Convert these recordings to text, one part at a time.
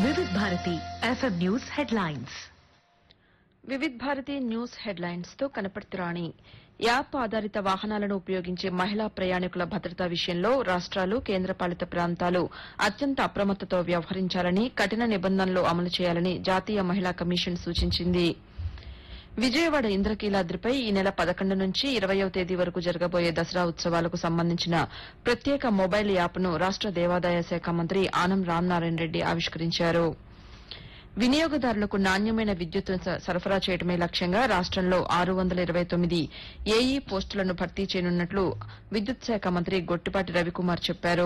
Vividh Bharati FM news headlines Vividh Bharati news headlines తో కనపర్తి రాణి app ఆధారిత వాహనాలను ఉపయోగించే మహిళా ప్రయాణికుల భద్రత విషయంలో రాష్ట్రాలు కేంద్రపాలిత ప్రాంతాలు అత్యంత అప్రమత్తతో వ్యవహరించాలని కఠిన నిబంధనలు అమలు చేయాలని జాతీయ మహిళా కమిషన్ సూచించింది విజయవాడ ఇంద్రకీలాద్రిపై ఈ నెల పదకొండు నుంచి ఇరవయవ తేదీ వరకు జరగబోయే దసరా ఉత్సవాలకు సంబంధించిన ప్రత్యేక మొబైల్ యాప్ను రాష్ట దేవాదాయ శాఖ మంత్రి ఆనం రామనారాయణ రెడ్డి ఆవిష్కరించారు వినియోగదారులకు నాణ్యమైన విద్యుత్ సరఫరా చేయడమే లక్ష్యంగా రాష్టంలో ఆరు వందల ఇరవై తొమ్మిది ఏఈ పోస్టులను భర్తీ చేయనున్నట్లు విద్యుత్ శాఖ మంత్రి గొట్టిపాటి రవికుమార్ చెప్పారు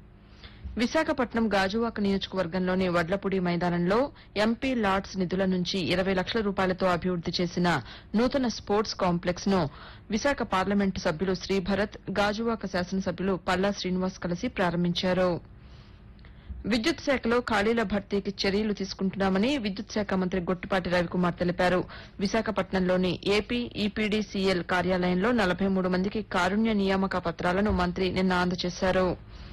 విశాఖపట్నం గాజువాక నియోజకవర్గంలోని వడ్లపూడి మైదానంలో ఎంపీ లాడ్స్ నిధుల నుంచి ఇరవై లక్షల రూపాయలతో అభివృద్ది చేసిన నూతన స్పోర్ట్స్ కాంప్లెక్స్ ను విశాఖ పార్లమెంటు సభ్యులు శ్రీభరత్ గాజువాక శాసనసభ్యులు పల్లా శ్రీనివాస్ కలిసి ప్రారంభించారు విద్యుత్ శాఖలో ఖాళీల భర్తీకి చర్యలు తీసుకుంటున్నామని విద్యుత్ శాఖ మంత్రి గొట్టిపాటి రవికుమార్ తెలిపారు విశాఖపట్నంలోని ఏపీ ఈపీడీసీఎల్ కార్యాలయంలో నలభై మూడు మందికి కారుణ్య నియామక పత్రాలను మంత్రి నిన్న అందజేశారు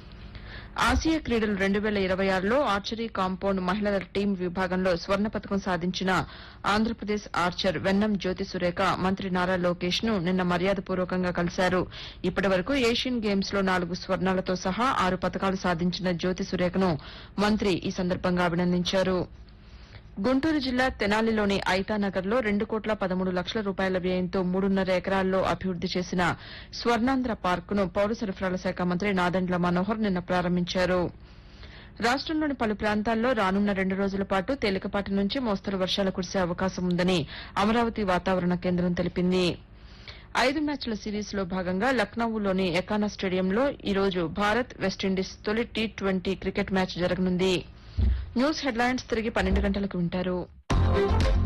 ఆసియా క్రీడలు రెండు వేల ఇరవై ఆరులో ఆర్చరీ కాంపౌండ్ మహిళల టీం విభాగంలో స్వర్ణ పతకం సాధించిన ఆంధ్రప్రదేశ్ ఆర్చర్ వెన్నం జ్యోతి సురేఖ మంత్రి నారా లోకేష్ ను నిన్న మర్యాదపూర్వకంగా కలిశారు ఇప్పటి వరకు ఏషియన్ గేమ్స్ లో నాలుగు స్వర్ణాలతో సహా ఆరు పతకాలు సాధించిన జ్యోతి సురేఖను మంత్రి ఈ సందర్భంగా అభినందించారు గుంటూరు జిల్లా తెనాలిలోని ఐతానగర్ లో రెండు కోట్ల పదమూడు లక్షల రూపాయల వ్యయంతో మూడున్నర ఎకరాల్లో అభివృద్ది చేసిన స్వర్ణాంధ్ర పార్కును పౌర సరఫరాల శాఖ మంత్రి నాదెండ్ల మనోహర్ నిన్న ప్రారంభించారు రాష్టంలోని పలు ప్రాంతాల్లో రానున్న రెండు రోజుల పాటు తేలికపాటి నుంచి మోస్తరు వర్షాలు కురిసే అవకాశం ఉందని అమరావతి వాతావరణ కేంద్రం తెలిపింది ఐదు మ్యాచ్ల సిరీస్ లో భాగంగా లక్నవూలోని ఎకానా స్టేడియంలో ఈ రోజు భారత్ వెస్టిండీస్ తొలి టీ ట్వంటీ క్రికెట్ మ్యాచ్ జరగనుంది న్యూస్ హెడ్లైన్స్ తిరిగి పన్నెండు గంటలకు వింటారు